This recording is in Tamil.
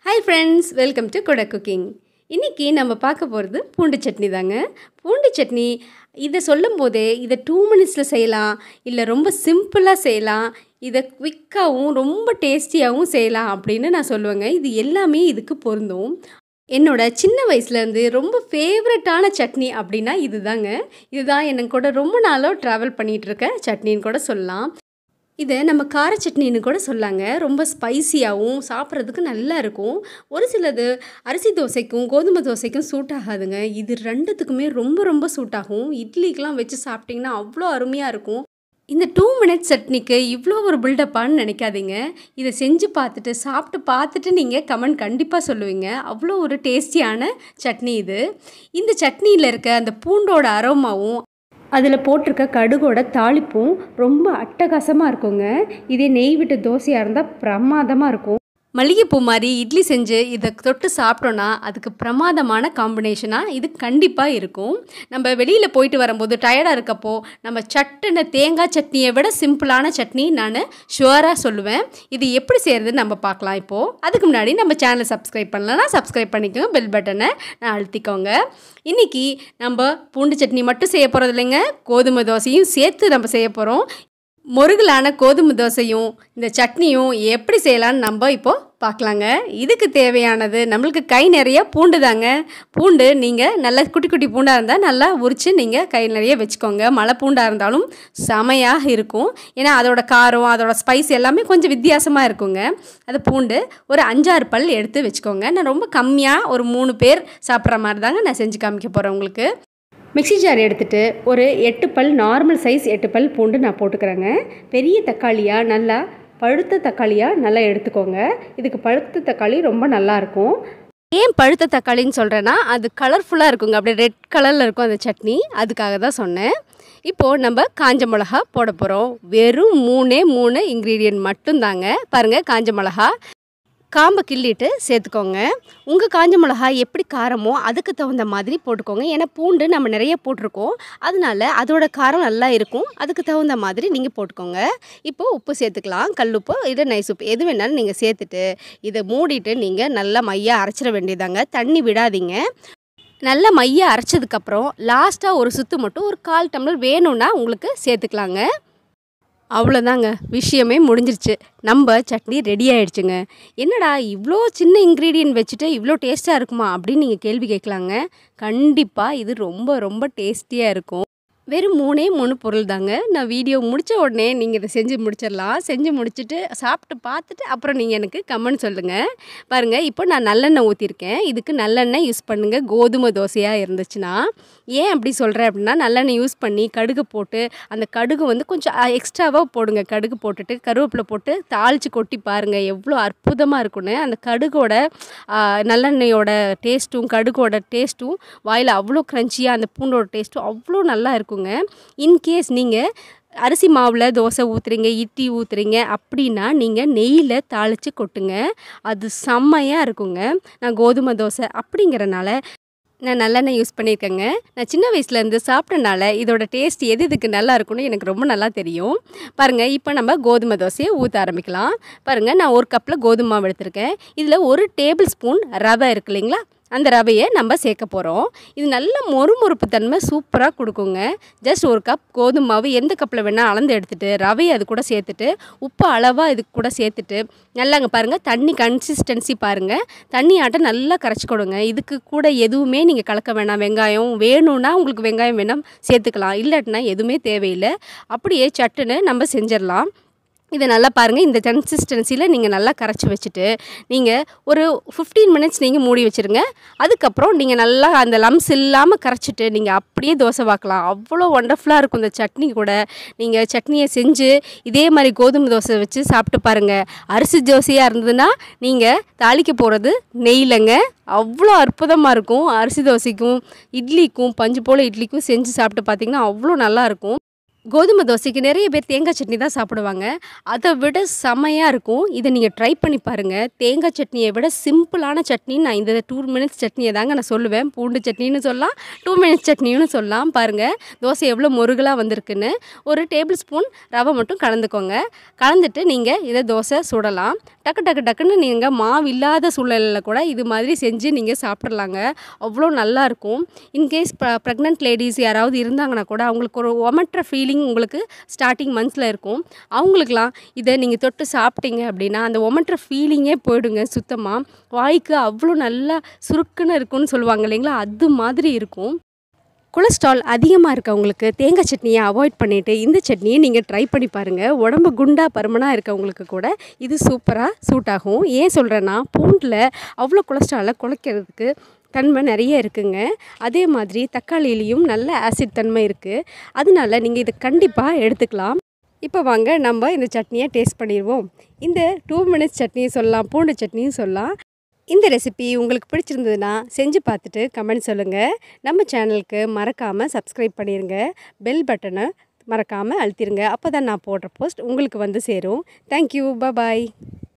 ஹாய் ஃப்ரெண்ட்ஸ் வெல்கம் டு குட குக்கிங் இன்றைக்கி நம்ம பார்க்க போகிறது பூண்டு சட்னி தாங்க பூண்டு சட்னி இதை சொல்லும் போதே இதை டூ மினிட்ஸில் செய்யலாம் இல்லை ரொம்ப சிம்பிளாக செய்யலாம் இதை குவிக்காகவும் ரொம்ப டேஸ்டியாகவும் செய்யலாம் அப்படின்னு நான் சொல்லுவேங்க இது எல்லாமே இதுக்கு பொருந்தும் என்னோட சின்ன வயசுலேருந்து ரொம்ப ஃபேவரட்டான சட்னி அப்படின்னா இதுதாங்க இதுதான் எனக்கு கூட ரொம்ப நாளாக ட்ராவல் பண்ணிகிட்டு இருக்க சட்னின்னு கூட சொல்லலாம் இதை நம்ம கார சட்னின்னு கூட சொல்லாங்க ரொம்ப ஸ்பைசியாகவும் சாப்பிட்றதுக்கு நல்லா இருக்கும் ஒரு சிலது அரிசி தோசைக்கும் கோதுமை தோசைக்கும் சூட் ஆகாதுங்க இது ரெண்டுத்துக்குமே ரொம்ப ரொம்ப சூட் ஆகும் இட்லிக்கெலாம் வச்சு சாப்பிட்டிங்கன்னா அவ்வளோ அருமையாக இருக்கும் இந்த டூ மினிட்ஸ் சட்னிக்கு இவ்வளோ ஒரு பில்டப்பான்னு நினைக்காதீங்க இதை செஞ்சு பார்த்துட்டு சாப்பிட்டு பார்த்துட்டு நீங்கள் கமெண்ட் கண்டிப்பாக சொல்லுவீங்க அவ்வளோ ஒரு டேஸ்டியான சட்னி இது இந்த சட்னியில் இருக்க அந்த பூண்டோட அரோமாவும் அதில் போட்டிருக்க கடுகோட தாளிப்பும் ரொம்ப அட்டகாசமாக இருக்குங்க இதே நெய் விட்டு தோசையாக இருந்தால் பிரமாதமாக இருக்கும் மல்லிகைப்பூ மாதிரி இட்லி செஞ்சு இதை தொட்டு சாப்பிட்டோன்னா அதுக்கு பிரமாதமான காம்பினேஷனாக இது கண்டிப்பாக இருக்கும் நம்ம வெளியில் போயிட்டு வரும்போது டயர்டாக இருக்கப்போ நம்ம சட்டுன தேங்காய் சட்னியை விட சிம்பிளான சட்னி நான் ஷுவராக சொல்லுவேன் இது எப்படி செய்கிறதுன்னு நம்ம பார்க்கலாம் இப்போது அதுக்கு முன்னாடி நம்ம சேனலை சப்ஸ்கிரைப் பண்ணலன்னா சப்ஸ்கிரைப் பண்ணிக்கோங்க பெல் பட்டனை நான் அழுத்திக்கோங்க இன்றைக்கி நம்ம பூண்டு சட்னி மட்டும் செய்ய போகிறது இல்லைங்க கோதுமை தோசையும் சேர்த்து நம்ம செய்ய போகிறோம் முருகலான கோதுமை தோசையும் இந்த சட்னியும் எப்படி செய்யலான்னு நம்ம இப்போது பார்க்கலாங்க இதுக்கு தேவையானது நம்மளுக்கு கை நிறைய பூண்டு தாங்க பூண்டு நீங்கள் நல்லா குட்டி குட்டி பூண்டாக இருந்தால் நல்லா உரித்து நீங்கள் கை நிறைய வச்சுக்கோங்க மலை பூண்டாக இருந்தாலும் செமையாக இருக்கும் ஏன்னா அதோட காரம் அதோட ஸ்பைஸ் எல்லாமே கொஞ்சம் வித்தியாசமாக இருக்குங்க அது பூண்டு ஒரு அஞ்சாறு பல் எடுத்து வச்சுக்கோங்க நான் ரொம்ப கம்மியாக ஒரு மூணு பேர் சாப்பிட்ற மாதிரி தாங்க நான் செஞ்சு காமிக்க போகிறேன் உங்களுக்கு மிக்சி ஜார் எடுத்துகிட்டு ஒரு எட்டு பல் நார்மல் சைஸ் எட்டு பல் பூண்டு நான் போட்டுக்கிறேங்க பெரிய தக்காளியாக நல்லா பழுத்த தக்காளியாக நல்லா எடுத்துக்கோங்க இதுக்கு பழுத்த தக்காளி ரொம்ப நல்லாயிருக்கும் ஏன் பழுத்த தக்காளின்னு சொல்கிறேன்னா அது கலர்ஃபுல்லாக இருக்குங்க அப்படியே ரெட் கலரில் இருக்கும் அந்த சட்னி அதுக்காக தான் சொன்னேன் இப்போது நம்ம காஞ்ச மிளகா போட போகிறோம் வெறும் மூணே மூணு இன்க்ரீடியன்ட் மட்டும்தாங்க பாருங்கள் காஞ்ச மிளகா காம்பை கிள்ளிட்டு சேர்த்துக்கோங்க உங்கள் காஞ்ச மிளகா எப்படி காரமோ அதுக்கு தகுந்த மாதிரி போட்டுக்கோங்க ஏன்னா பூண்டு நம்ம நிறைய போட்டிருக்கோம் அதனால அதோட காரம் நல்லா இருக்கும் அதுக்கு தகுந்த மாதிரி நீங்கள் போட்டுக்கோங்க இப்போது உப்பு சேர்த்துக்கலாம் கல் உப்பு இல்லை நைஸ் உப்பு எது வேணாலும் நீங்கள் சேர்த்துட்டு இதை மூடிட்டு நீங்கள் நல்லா மையாக அரைச்சிட வேண்டியதாங்க தண்ணி விடாதீங்க நல்லா மைய அரைச்சதுக்கப்புறம் லாஸ்ட்டாக ஒரு சுற்று மட்டும் ஒரு கால் டம்ளர் வேணும்னா உங்களுக்கு சேர்த்துக்கலாங்க அவ்வளோதாங்க விஷயமே முடிஞ்சிருச்சு நம்ம சட்னி ரெடி ஆகிடுச்சுங்க என்னடா இவ்வளோ சின்ன இன்க்ரீடியன்ட் வச்சுட்டு இவ்வளோ டேஸ்ட்டாக இருக்குமா அப்படின்னு நீங்கள் கேள்வி கேட்கலாங்க கண்டிப்பாக இது ரொம்ப ரொம்ப டேஸ்டியாக இருக்கும் வெறும் மூணே மூணு பொருள் தாங்க நான் வீடியோ முடித்த உடனே நீங்கள் இதை செஞ்சு முடிச்சிடலாம் செஞ்சு முடிச்சுட்டு சாப்பிட்டு பார்த்துட்டு அப்புறம் நீங்கள் எனக்கு கமெண்ட் சொல்லுங்கள் பாருங்கள் இப்போ நான் நல்லெண்ணெய் ஊற்றிருக்கேன் இதுக்கு நல்லெண்ணெய் யூஸ் பண்ணுங்கள் கோதுமை தோசையாக இருந்துச்சுன்னா ஏன் அப்படி சொல்கிறேன் அப்படின்னா நல்லெண்ணெய் யூஸ் பண்ணி கடுகு போட்டு அந்த கடுகு வந்து கொஞ்சம் எக்ஸ்ட்ராவாக போடுங்க கடுகு போட்டுட்டு கருவேப்பிலை போட்டு தாளித்து கொட்டி பாருங்கள் எவ்வளோ அற்புதமாக இருக்குன்னு அந்த கடுகோட நல்லெண்ணெயோட டேஸ்ட்டும் கடுகோட டேஸ்ட்டும் வாயில் அவ்வளோ க்ரன்ச்சியாக அந்த பூண்டோட டேஸ்ட்டும் அவ்வளோ நல்லா இருக்குங்க இன்கேஸ் நீங்கள் அரிசி மாவில் தோசை ஊற்றுறீங்க இட்லி ஊற்றுறீங்க அப்படின்னா நீங்கள் நெய்யில் தாளித்து கொட்டுங்க அது செம்மையாக இருக்குங்க நான் கோதுமை தோசை அப்படிங்கிறனால நான் நல்லெண்ணெய் யூஸ் பண்ணியிருக்கேங்க நான் சின்ன வயசுலேருந்து சாப்பிட்டனால இதோட டேஸ்ட் எது இதுக்கு நல்லா இருக்கும்னு எனக்கு ரொம்ப நல்லா தெரியும் பாருங்கள் இப்போ நம்ம கோதுமை தோசையை ஊற்ற ஆரம்பிக்கலாம் பாருங்கள் நான் ஒரு கப்பில் கோதுமை மாவு எடுத்திருக்கேன் இதில் ஒரு டேபிள் ஸ்பூன் ரவை இருக்கு இல்லைங்களா அந்த ரவையை நம்ம சேர்க்க போகிறோம் இது நல்ல மொறுமொறுப்பு தன்மை சூப்பராக கொடுக்குங்க ஜஸ்ட் ஒரு கப் கோதுமை மாவு எந்த கப்பில் வேணால் அளந்து எடுத்துகிட்டு ரவையை அது கூட சேர்த்துட்டு உப்பு அளவாக இது கூட சேர்த்துட்டு நல்லாங்க பாருங்கள் தண்ணி கன்சிஸ்டன்சி பாருங்கள் தண்ணி ஆட்டம் நல்லா கரைச்சி கொடுங்க இதுக்கு கூட எதுவுமே நீங்கள் கலக்க வேணாம் வெங்காயம் வேணும்னா உங்களுக்கு வெங்காயம் வேணாம் சேர்த்துக்கலாம் இல்லாட்டினா எதுவுமே தேவையில்லை அப்படியே சட்டுன்னு நம்ம செஞ்சிடலாம் இதை நல்லா பாருங்கள் இந்த கன்சிஸ்டன்சியில் நீங்கள் நல்லா கரைச்சி வச்சுட்டு நீங்கள் ஒரு ஃபிஃப்டீன் மினிட்ஸ் நீங்கள் மூடி வச்சுருங்க அதுக்கப்புறம் நீங்கள் நல்லா அந்த லம்ஸ் இல்லாமல் கரைச்சிட்டு நீங்கள் அப்படியே தோசை வாக்கலாம் அவ்வளோ ஒண்டர்ஃபுல்லாக இருக்கும் இந்த சட்னி கூட நீங்கள் சட்னியை செஞ்சு இதே மாதிரி கோதுமை தோசை வச்சு சாப்பிட்டு பாருங்கள் அரிசி தோசையாக இருந்ததுன்னா நீங்கள் தாளிக்க போகிறது நெய்லங்க அவ்வளோ அற்புதமாக இருக்கும் அரிசி தோசைக்கும் இட்லிக்கும் பஞ்சு போல் இட்லிக்கும் செஞ்சு சாப்பிட்டு பார்த்திங்கன்னா அவ்வளோ நல்லாயிருக்கும் கோதுமை தோசைக்கு நிறைய பேர் தேங்காய் சட்னி தான் சாப்பிடுவாங்க அதை விட செமையாக இருக்கும் இதை நீங்கள் ட்ரை பண்ணி பாருங்கள் தேங்காய் சட்னியை விட சிம்பிளான சட்னி நான் இந்த டூ மினிட்ஸ் சட்னியை தாங்க நான் சொல்லுவேன் பூண்டு சட்னின்னு சொல்லலாம் டூ மினிட்ஸ் சட்னின்னு சொல்லலாம் பாருங்கள் தோசை எவ்வளோ முருகலாக வந்திருக்குன்னு ஒரு டேபிள் ஸ்பூன் ரவை மட்டும் கலந்துக்கோங்க கலந்துட்டு நீங்கள் இதை தோசை சுடலாம் டக்கு டக்கு டக்குன்னு நீங்கள் மாவு இல்லாத சூழ்நிலையில் கூட இது மாதிரி செஞ்சு நீங்கள் சாப்பிட்றலாங்க அவ்வளோ நல்லாயிருக்கும் இன்கேஸ் ப்ரெக்னென்ட் லேடிஸ் யாராவது இருந்தாங்கன்னா கூட அவங்களுக்கு ஒரு ஒமற்ற ஃபீலிங் உங்களுக்கு ஸ்டார்டிங் மந்த்ஸில் இருக்கும் அவங்களுக்குலாம் இதை நீங்கள் தொட்டு சாப்பிட்டீங்க அப்படின்னா அந்த ஒமற்ற ஃபீலிங்கே போயிடுங்க சுத்தமாக வாய்க்கு அவ்வளோ நல்லா சுருக்குன்னு இருக்கும்னு சொல்லுவாங்க இல்லைங்களா அது மாதிரி இருக்கும் கொலஸ்ட்ரால் அதிகமாக இருக்கவங்களுக்கு தேங்காய் சட்னியை அவாய்ட் பண்ணிவிட்டு இந்த சட்னியை நீங்கள் ட்ரை பண்ணி பாருங்கள் உடம்பு குண்டா பருமனாக இருக்கவங்களுக்கு கூட இது சூப்பராக சூட் ஆகும் ஏன் சொல்கிறேன்னா பூண்டில் அவ்வளோ கொலஸ்ட்ராலை குலைக்கிறதுக்கு தன்மை நிறைய இருக்குங்க அதே மாதிரி தக்காளியிலையும் நல்ல ஆசிட் தன்மை இருக்குது அதனால நீங்கள் இதை கண்டிப்பாக எடுத்துக்கலாம் இப்போ வாங்க நம்ம இந்த சட்னியை டேஸ்ட் பண்ணிடுவோம் இந்த டூ மினிட்ஸ் சட்னியும் சொல்லலாம் பூண்டு சட்னியும் சொல்லலாம் இந்த ரெசிபி உங்களுக்கு பிடிச்சிருந்ததுன்னா செஞ்சு பார்த்துட்டு கமெண்ட் சொல்லுங்கள் நம்ம சேனலுக்கு மறக்காமல் சப்ஸ்கிரைப் பண்ணிடுங்க பெல் பட்டனை மறக்காமல் அழுத்திடுங்க அப்போ தான் நான் போடுற போஸ்ட் உங்களுக்கு வந்து சேரும் தேங்க்யூ பாய்